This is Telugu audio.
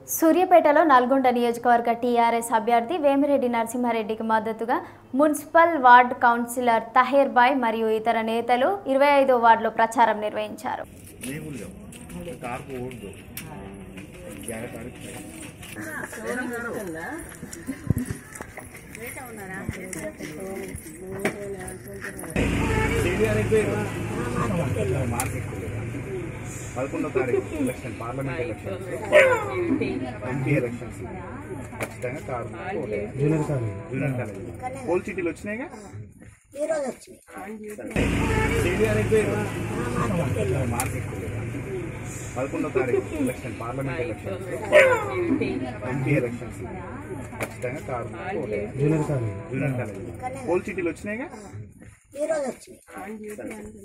సూర్యాపేటలో నల్గొండ నియోజకవర్గ టీఆర్ఎస్ అభ్యర్థి వేమిరెడ్డి నరసింహారెడ్డికి మద్దతుగా municipal ward councillor Taher bhai మరియు ఇతర నేతలు ఇరవై ఐదో వార్డులో ప్రచారం నిర్వహించారు లేబుల్ కార్ పోవద్దు జాగ్రత్త అడుగుతాయి మార్కెట్ పదకొండో తారీఖు election parliament elections MP elections ఖచ్చితంగా car junior college junior college poll సిటీలు వచ్చినాయిగా ఈరోజు వచ్చినాయి మార్కెట్ పదకొండో తారీఖు election parliament elections MP elections ఖచ్చితంగా car junior college junior college poll సిటీలు వచ్చినాయిగా ఈరోజు వచ్చినాయి